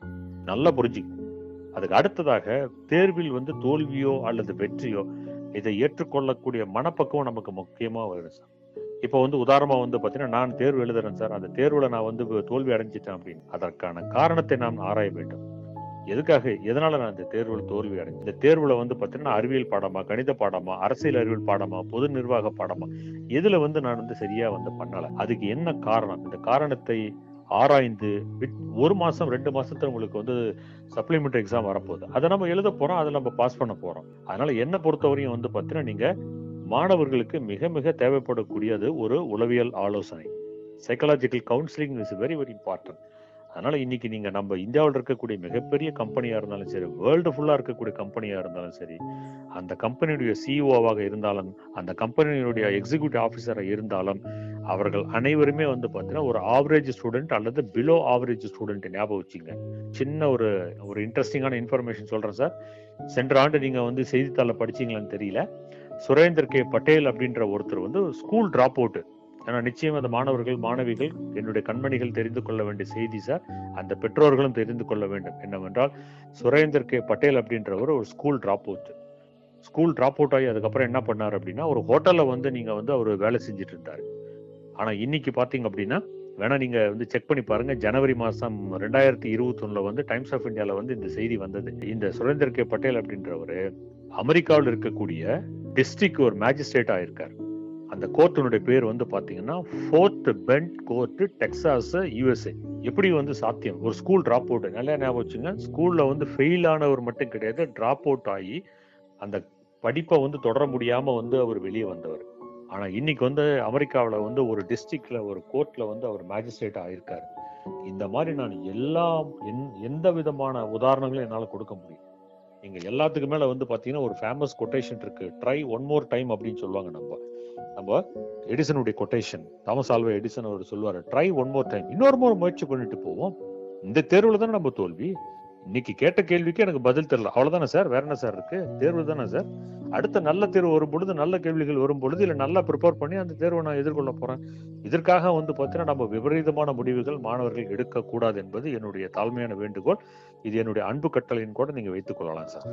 நல்லா புரிஞ்சுக்கணும் அதுக்கு அடுத்ததாக தேர்வில் வந்து தோல்வியோ அல்லது வெற்றியோ இதை ஏற்றுக்கொள்ளக்கூடிய மனப்பக்குவம் நமக்கு முக்கியமா வரும் சார் இப்போ வந்து உதாரணமா வந்து பாத்தீங்கன்னா நான் தேர்வு எழுதுறேன் சார் அந்த தேர்வுல நான் வந்து தோல்வி அடைஞ்சிட்டேன் அப்படின்னு அதற்கான காரணத்தை நாம் ஆராய வேண்டும் எதுக்காக எதனால நான் இந்த தேர்வுல தோல்வி அடைஞ்சேன் இந்த தேர்வுல வந்து பாத்தீங்கன்னா அறிவியல் பாடமா கணித பாடமா அரசியல் அறிவியல் பாடமா பொது நிர்வாக பாடமா எதுல வந்து நான் வந்து சரியா வந்து பண்ணல அதுக்கு என்ன காரணம் இந்த காரணத்தை ஆராய்ந்து வித்- ஒரு மாசம் ரெண்டு மாசத்துல உங்களுக்கு வந்து சப்ளிமெண்டரி எக்ஸாம் வரப்போகுது அதை நம்ம எழுத போறோம் அதை நம்ம பாஸ் பண்ண போறோம் அதனால என்ன பொறுத்தவரையும் வந்து பாத்தீங்கன்னா நீங்க மாணவர்களுக்கு மிக மிக தேவைப்படக்கூடியது ஒரு உளவியல் ஆலோசனை psychological counselling is very very important அதனால இன்னைக்கு நீங்க நம்ம இந்தியாவில் இருக்கக்கூடிய மிகப்பெரிய கம்பெனியா இருந்தாலும் சரி வேர்ல்டு ஃபுல்லா இருக்கக்கூடிய கம்பெனியா இருந்தாலும் சரி அந்த கம்பெனியுடைய சிஇஓவாக இருந்தாலும் அந்த கம்பெனியுடைய எக்ஸிக்யூட்டிவ் ஆஃபீஸரா இருந்தாலும் அவர்கள் அனைவருமே வந்து பார்த்தீங்கன்னா ஒரு ஆவரேஜ் ஸ்டூடெண்ட் அல்லது பிலோ ஆவரேஜ் ஸ்டூடெண்ட் ஞாபகம் வச்சுங்க சின்ன ஒரு ஒரு இன்ட்ரெஸ்டிங்கான இன்ஃபர்மேஷன் சொல்றேன் சார் சென்ற ஆண்டு நீங்க வந்து செய்தித்தாள படிச்சீங்களான்னு தெரியல சுரேந்தர் கே பட்டேல் அப்படின்ற ஒருத்தர் வந்து ஸ்கூல் டிராப் அவுட் ஏன்னா நிச்சயம் அந்த மாணவர்கள் மாணவிகள் என்னுடைய கண்மணிகள் தெரிந்து கொள்ள வேண்டிய செய்தி சார் அந்த பெற்றோர்களும் தெரிந்து கொள்ள வேண்டும் என்னவென்றால் சுரேந்தர் கே பட்டேல் அப்படின்றவர் ஒரு school drop out school drop out ஆகி அதுக்கப்புறம் என்ன பண்ணார் அப்படின்னா ஒரு ஹோட்டல்ல வந்து நீங்க வந்து அவர் வேலை செஞ்சுட்டு இருந்தாரு ஆனா இன்னைக்கு பாத்தீங்க அப்படின்னா வேணா நீங்க வந்து செக் பண்ணி பாருங்க ஜனவரி மாசம் ரெண்டாயிரத்தி இருபத்தி ஒண்ணுல வந்து டைம்ஸ் ஆஃப் இந்தியால வந்து இந்த செய்தி வந்தது இந்த சுரேந்தர் கே பட்டேல் அப்படின்றவரு அமெரிக்காவில் இருக்கக்கூடிய டிஸ்ட்ரிக்ட் ஒரு மேஜிஸ்ட்ரேட் ஆயிருக்காரு அந்த கோர்ட்டினுடைய பேர் வந்து பாத்தீங்கன்னா Fort Bend court Texas USA எப்படி வந்து சாத்தியம் ஒரு ஸ்கூல் டிராப் அவுட் நல்லா ஞாபகம் வச்சுங்க ஸ்கூல்ல வந்து ஃபெயில் ஆனவர் மட்டும் கிடையாது டிராப் அவுட் ஆகி அந்த படிப்பை வந்து தொடர முடியாம வந்து அவர் வெளியே வந்தவர் ஆனா இன்னைக்கு வந்து அமெரிக்காவுல வந்து ஒரு டிஸ்ட்ரிக்ட்ல ஒரு கோர்ட்ல வந்து அவர் மேஜிஸ்ட்ரேட் ஆயிருக்காரு இந்த மாதிரி நான் எல்லா எந்- எந்த விதமான உதாரணங்களும் என்னால கொடுக்க முடியும் நீங்க எல்லாத்துக்கு மேல வந்து பாத்தீங்கன்னா ஒரு ஃபேமஸ் கொட்டேஷன் இருக்கு ட்ரை ஒன் மோர் டைம் அப்படின்னு சொல்லுவாங்க நம்ம நம்ம எடிசனுடைய கொட்டேஷன் தாமஸ் ஆல்வா எடிசன் அவர் சொல்லுவாரு ட்ரை ஒன் மோர் டைம் இன்னொரு முறை முயற்சி பண்ணிட்டு போவோம் இந்த தேர்வுல தானே நம்ம தோல்வி இன்னைக்கு கேட்ட கேள்விக்கு எனக்கு பதில் தெரியல அவ்வளவுதானே சார் வேற என்ன சார் இருக்கு தேர்வு தானே சார் அடுத்த நல்ல தேர்வு வரும் பொழுது நல்ல கேள்விகள் வரும் பொழுது இல்ல நல்லா ப்ரிப்பேர் பண்ணி அந்த தேர்வை நான் எதிர்கொள்ள போறேன் இதற்காக வந்து பார்த்தீங்கன்னா நம்ம விபரீதமான முடிவுகள் மாணவர்கள் எடுக்கக்கூடாது என்பது என்னுடைய தாழ்மையான வேண்டுகோள் இது என்னுடைய அன்பு கட்டளையின் கூட நீங்க வைத்துக் கொள்ளலாம் சார்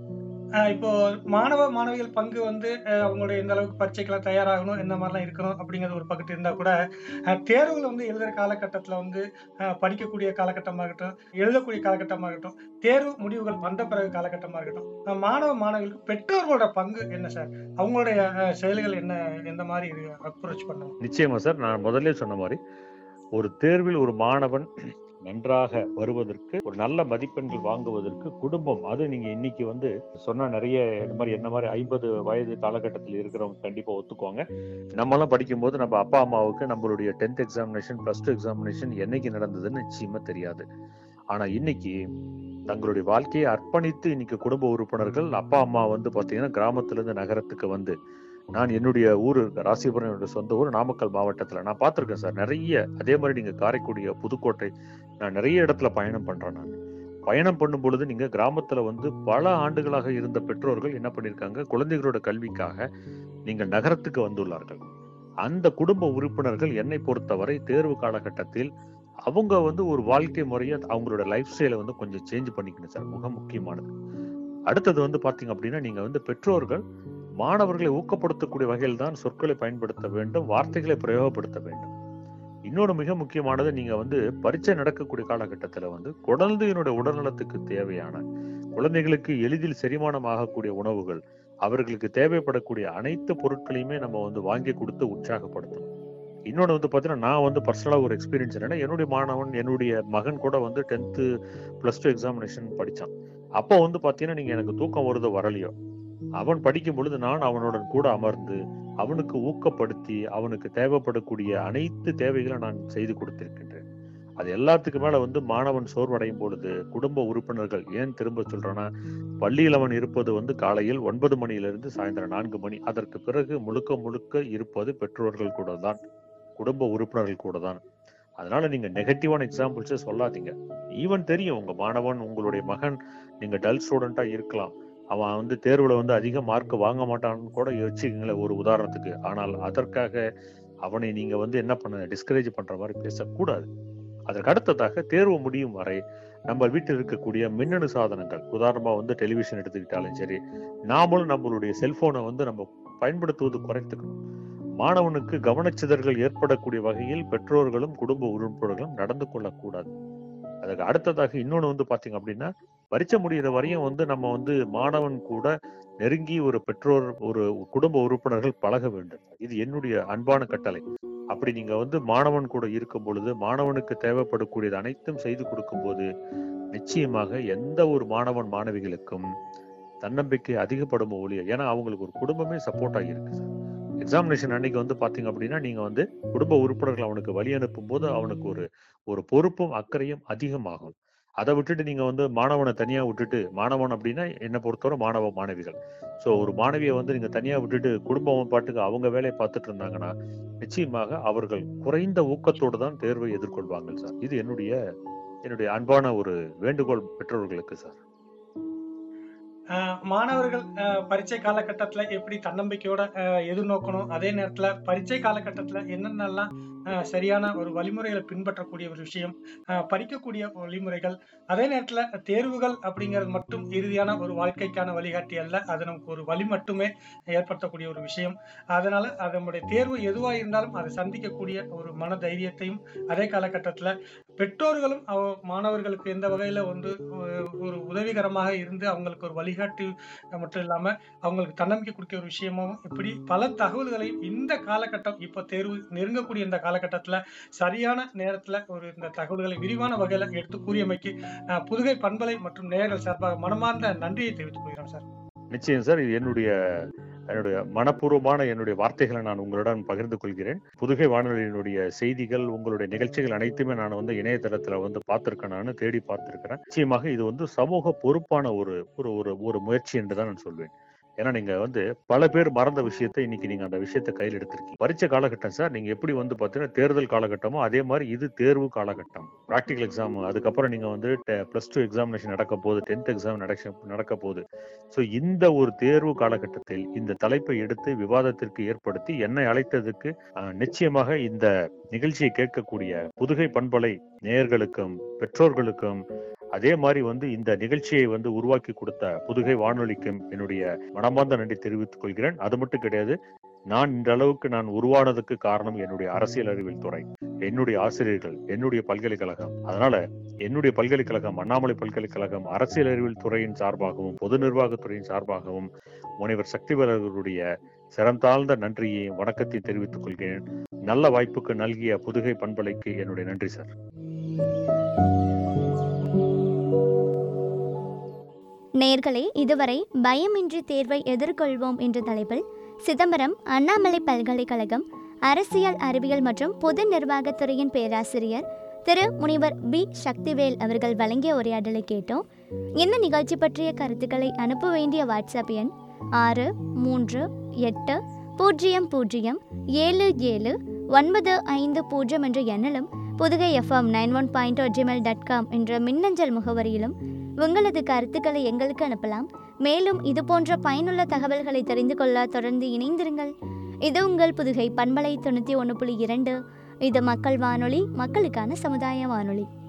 ஆஹ் இப்போ மாணவ மாணவிகள் பங்கு வந்து ஆஹ் அவங்களுடைய எந்த அளவுக்கு பரீட்சைக்கெல்லாம் தயாராகணும் என்ன மாதிரிலாம் இருக்கணும் அப்படிங்கிறது ஒரு பக்கத்து இருந்தா கூட ஆஹ் தேர்வுகள் வந்து எழுதுற காலகட்டத்துல வந்து ஆஹ் படிக்கக்கூடிய காலகட்டமாக இருக்கட்டும் எழுதக்கூடிய காலகட்டமாக இருக்கட்டும் தேர்வு முடிவுகள் வந்த பிறகு காலகட்டமாக இருக்கட்டும் ஆஹ் மாணவ மாணவிகளுக்கு பெற்றோர்களோட பங்கு என்ன சார் அவங்களுடைய ஆஹ் செயல்கள் என்ன எந்த மாதிரி அப்ரோச் பண்ணணும் நிச்சயமா சார் நான் முதல்ல சொன்ன மாதிரி ஒரு தேர்வில் ஒரு மாணவன் நன்றாக வருவதற்கு ஒரு நல்ல மதிப்பெண்கள் வாங்குவதற்கு குடும்பம் அது நீங்க இன்னைக்கு வந்து சொன்னா நிறைய இந்த மாதிரி என்ன மாதிரி ஐம்பது வயது காலகட்டத்தில் இருக்கிறவங்க கண்டிப்பா ஒத்துக்குவாங்க நம்மலாம் படிக்கும்போது நம்ம அப்பா அம்மாவுக்கு நம்மளுடைய tenth examination plus two examination என்னைக்கு நடந்ததுன்னு நிச்சயமா தெரியாது ஆனா இன்னைக்கு தங்களுடைய வாழ்க்கையை அர்ப்பணித்து இன்னைக்கு குடும்ப உறுப்பினர்கள் அப்பா அம்மா வந்து பாத்தீங்கன்னா கிராமத்துல இருந்து நகரத்துக்கு வந்து நான் என்னுடைய ஊர் ராசிபுரம் என்னுடைய சொந்த ஊர் நாமக்கல் மாவட்டத்துல நான் பார்த்திருக்கேன் சார் நிறைய அதே மாதிரி நீங்க காரைக்குடி புதுக்கோட்டை நான் நிறைய இடத்துல பயணம் பண்றேன் நான் பயணம் பண்ணும் பொழுது நீங்க கிராமத்துல வந்து பல ஆண்டுகளாக இருந்த பெற்றோர்கள் என்ன பண்ணிருக்காங்க குழந்தைகளோட கல்விக்காக நீங்கள் நகரத்துக்கு வந்துள்ளார்கள் அந்த குடும்ப உறுப்பினர்கள் என்னை பொறுத்தவரை தேர்வு காலகட்டத்தில் அவங்க வந்து ஒரு வாழ்க்கை முறையை அவங்களோட லைஃப் ஸ்டைலை வந்து கொஞ்சம் சேஞ்ச் பண்ணிக்கணும் சார் மிக முக்கியமானது அடுத்தது வந்து பாத்தீங்க அப்படின்னா நீங்க வந்து பெற்றோர்கள் மாணவர்களை ஊக்கப்படுத்தக்கூடிய வகையில் தான் சொற்களை பயன்படுத்த வேண்டும் வார்த்தைகளை பிரயோகப்படுத்த வேண்டும் இன்னொன்று மிக முக்கியமானது நீங்க வந்து பரீட்சை நடக்கக்கூடிய காலகட்டத்துல வந்து குழந்தையினுடைய உடல்நலத்துக்கு தேவையான குழந்தைகளுக்கு எளிதில் செரிமானம் ஆகக்கூடிய உணவுகள் அவர்களுக்கு தேவைப்படக்கூடிய அனைத்து பொருட்களையுமே நம்ம வந்து வாங்கி கொடுத்து உற்சாகப்படுத்தணும் இன்னொன்று வந்து பார்த்தீங்கன்னா நான் வந்து பர்சனலாக ஒரு எக்ஸ்பீரியன்ஸ் என்னன்னா என்னுடைய மாணவன் என்னுடைய மகன் கூட வந்து டென்த்து ப்ளஸ் டூ எக்ஸாமினேஷன் படித்தான் அப்போ வந்து பார்த்தீங்கன்னா நீங்கள் எனக்கு தூக்கம் வருதோ வரலையோ அவன் படிக்கும் பொழுது நான் அவனுடன் கூட அமர்ந்து அவனுக்கு ஊக்கப்படுத்தி அவனுக்கு தேவைப்படக்கூடிய அனைத்து தேவைகளை நான் செய்து கொடுத்திருக்கின்றேன் அது எல்லாத்துக்கு மேல வந்து மாணவன் சோர்வடையும் பொழுது குடும்ப உறுப்பினர்கள் ஏன் திரும்ப சொல்றேன்னா பள்ளியில் அவன் இருப்பது வந்து காலையில் ஒன்பது மணியிலிருந்து சாயந்தரம் நான்கு மணி அதற்கு பிறகு முழுக்க முழுக்க இருப்பது பெற்றோர்கள் கூட தான் குடும்ப உறுப்பினர்கள் கூட தான் அதனால நீங்க நெகட்டிவான எக்ஸாம்பிள்ஸே சொல்லாதீங்க ஈவன் தெரியும் உங்க மாணவன் உங்களுடைய மகன் நீங்க டல் ஸ்டூடெண்டா இருக்கலாம் அவன் வந்து தேர்வுல வந்து அதிக மார்க் வாங்க மாட்டான்னு கூட யோசிச்சுக்கங்களேன் ஒரு உதாரணத்துக்கு ஆனால் அதற்காக அவனை நீங்க வந்து என்ன பண்ண டிஸ்கரேஜ் பண்ற மாதிரி பேசக்கூடாது அதற்கு அடுத்ததாக தேர்வு முடியும் வரை நம்ம வீட்டில் இருக்கக்கூடிய மின்னணு சாதனங்கள் உதாரணமா வந்து டெலிவிஷன் எடுத்துக்கிட்டாலும் சரி நாமளும் நம்மளுடைய செல்போனை வந்து நம்ம பயன்படுத்துவது குறைத்துக்கணும் மாணவனுக்கு கவனச்சிதறல் ஏற்படக்கூடிய வகையில் பெற்றோர்களும் குடும்ப உறுப்பினர்களும் நடந்து கொள்ளக்கூடாது அதுக்கு அடுத்ததாக இன்னொன்று வந்து பாத்தீங்க அப்படின்னா பரீட்சை முடிகிற வரையும் வந்து நம்ம வந்து மாணவன் கூட நெருங்கி ஒரு பெற்றோர் ஒரு குடும்ப உறுப்பினர்கள் பழக வேண்டும் இது என்னுடைய அன்பான கட்டளை அப்படி நீங்க வந்து மாணவன் கூட இருக்கும் பொழுது மாணவனுக்கு தேவைப்படக்கூடியது அனைத்தும் செய்து கொடுக்கும்போது நிச்சயமாக எந்த ஒரு மாணவன் மாணவிகளுக்கும் தன்னம்பிக்கை அதிகப்படும் ஒழிய ஏன்னா அவங்களுக்கு ஒரு குடும்பமே சப்போர்ட் ஆகியிருக்கு சார் எக்ஸாமினேஷன் அன்னைக்கு வந்து பாத்தீங்க அப்படின்னா நீங்க வந்து குடும்ப உறுப்பினர்கள் அவனுக்கு வழி அனுப்பும் போது அவனுக்கு ஒரு ஒரு பொறுப்பும் அக்கறையும் அதிகமாகும் அதை விட்டுட்டு நீங்க வந்து மாணவனை தனியா விட்டுட்டு மாணவன் அப்படின்னா என்ன பொறுத்தவரை மாணவ மாணவிகள் சோ ஒரு மாணவியை வந்து நீங்க தனியா விட்டுட்டு குடும்பம் பாட்டுக்கு அவங்க வேலையை பார்த்துட்டு இருந்தாங்கன்னா நிச்சயமாக அவர்கள் குறைந்த ஊக்கத்தோடு தான் தேர்வை எதிர்கொள்வாங்க சார் இது என்னுடைய என்னுடைய அன்பான ஒரு வேண்டுகோள் பெற்றோர்களுக்கு சார் ஆஹ் மாணவர்கள் ஆஹ் பரீட்சை காலகட்டத்துல எப்படி தன்னம்பிக்கையோட ஆஹ் எதிர்நோக்கணும் அதே நேரத்துல பரீட்சை காலகட்டத்துல என்னென்னலாம் ஆஹ் சரியான ஒரு வழிமுறைகளை பின்பற்றக்கூடிய ஒரு விஷயம் ஆஹ் படிக்கக்கூடிய வழிமுறைகள் அதே நேரத்துல தேர்வுகள் அப்படிங்கிறது மட்டும் இறுதியான ஒரு வாழ்க்கைக்கான வழிகாட்டி அல்ல அது நமக்கு ஒரு வழி மட்டுமே ஏற்படுத்தக்கூடிய ஒரு விஷயம் அதனால அது நம்முடைய தேர்வு எதுவா இருந்தாலும் அதை சந்திக்கக்கூடிய ஒரு மன தைரியத்தையும் அதே காலகட்டத்துல பெற்றோர்களும் அவ- மாணவர்களுக்கு எந்த வகையில வந்து ஒரு- ஒரு உதவிகரமாக இருந்து அவங்களுக்கு ஒரு வழிகாட்டி மட்டும் இல்லாம அவங்களுக்கு தன்னம்பிக்கை கொடுக்கிற ஒரு விஷயமும் இப்படி பல தகவல்களையும் இந்த காலகட்டம் இப்ப தேர்வு நெருங்கக்கூடிய இந்த காலகட்டத்துல சரியான நேரத்துல ஒரு இந்த தகவல்களை விரிவான வகையில எடுத்து கூறியமைக்கு அஹ், புதுகை பண்பலை மற்றும் நேயர்கள் சார்பாக மனமார்ந்த நன்றியை தெரிவித்துக் கொள்கிறோம் சார் நிச்சயம் சார் இது என்னுடைய என்னுடைய மனப்பூர்வமான என்னுடைய வார்த்தைகளை நான் உங்களுடன் பகிர்ந்து கொள்கிறேன் புதுகை வானொலியினுடைய செய்திகள் உங்களுடைய நிகழ்ச்சிகள் அனைத்துமே நான் வந்து இணையதளத்துல வந்து பார்த்திருக்கேன் நான் தேடி பார்த்திருக்கிறேன் நிச்சயமாக இது வந்து சமூக பொறுப்பான ஒரு ஒரு ஒரு ஒரு முயற்சி என்று தான் நான் சொல்வேன் ஏன்னா நீங்க வந்து பல பேர் மறந்த விஷயத்தை இன்னைக்கு நீங்க அந்த விஷயத்தை கையில் எடுத்திருக்கீங்க பரீட்சை காலகட்டம் சார் நீங்க எப்படி வந்து பாத்தீங்கன்னா தேர்தல் காலகட்டமோ அதே மாதிரி இது தேர்வு காலகட்டம் ப்ராக்டிகல் எக்ஸாம் அதுக்கப்புறம் நீங்க வந்து பிளஸ் டூ எக்ஸாமினேஷன் நடக்க போகுது டென்த் எக்ஸாம் நடக்க நடக்க போகுது ஸோ இந்த ஒரு தேர்வு காலகட்டத்தில் இந்த தலைப்பை எடுத்து விவாதத்திற்கு ஏற்படுத்தி என்னை அழைத்ததுக்கு அஹ், நிச்சயமாக இந்த நிகழ்ச்சியை கேட்கக்கூடிய புதுகை பண்பலை நேயர்களுக்கும் பெற்றோர்களுக்கும் அதே மாதிரி வந்து இந்த நிகழ்ச்சியை வந்து உருவாக்கி கொடுத்த புதுகை வானொலிக்கும் என்னுடைய மனமார்ந்த நன்றி தெரிவித்துக் கொள்கிறேன் அது மட்டும் கிடையாது நான் இந்த அளவுக்கு நான் உருவானதுக்கு காரணம் என்னுடைய அரசியல் அறிவியல் துறை என்னுடைய ஆசிரியர்கள் என்னுடைய பல்கலைக்கழகம் அதனால என்னுடைய பல்கலைக்கழகம் அண்ணாமலை பல்கலைக்கழகம் அரசியல் அறிவியல் துறையின் சார்பாகவும் பொது நிர்வாகத்துறையின் சார்பாகவும் முனைவர் சக்திவேல் அவர்களுடைய சிரம் தாழ்ந்த நன்றியை வணக்கத்தை தெரிவித்துக் கொள்கிறேன் நல்ல வாய்ப்புக்கு நல்கிய புதுகை பண்பலைக்கு என்னுடைய நன்றி சார் நேர்களே இதுவரை பயமின்றி தேர்வை எதிர்கொள்வோம் என்ற தலைப்பில் சிதம்பரம் அண்ணாமலை பல்கலைக்கழகம் அரசியல் அறிவியல் மற்றும் பொது நிர்வாகத்துறையின் பேராசிரியர் திரு முனிவர் பி சக்திவேல் அவர்கள் வழங்கிய உரையாடலை கேட்டோம் இந்த நிகழ்ச்சி பற்றிய கருத்துக்களை அனுப்ப வேண்டிய வாட்ஸ்அப் எண் ஆறு மூன்று எட்டு பூஜ்ஜியம் பூஜ்ஜியம் ஏழு ஏழு ஒன்பது ஐந்து பூஜ்ஜியம் என்ற எண்ணிலும் Pudugai FM nine one point Gmail dot com என்ற மின்னஞ்சல் முகவரியிலும் உங்களது கருத்துக்களை எங்களுக்கு அனுப்பலாம் மேலும் இது போன்ற பயனுள்ள தகவல்களை தெரிந்து கொள்ள தொடர்ந்து இணைந்திருங்கள் இது உங்கள் புதுகை பண்பலை தொண்ணூற்றி ஒன்று புள்ளி இரண்டு இது மக்கள் வானொலி மக்களுக்கான சமுதாய வானொலி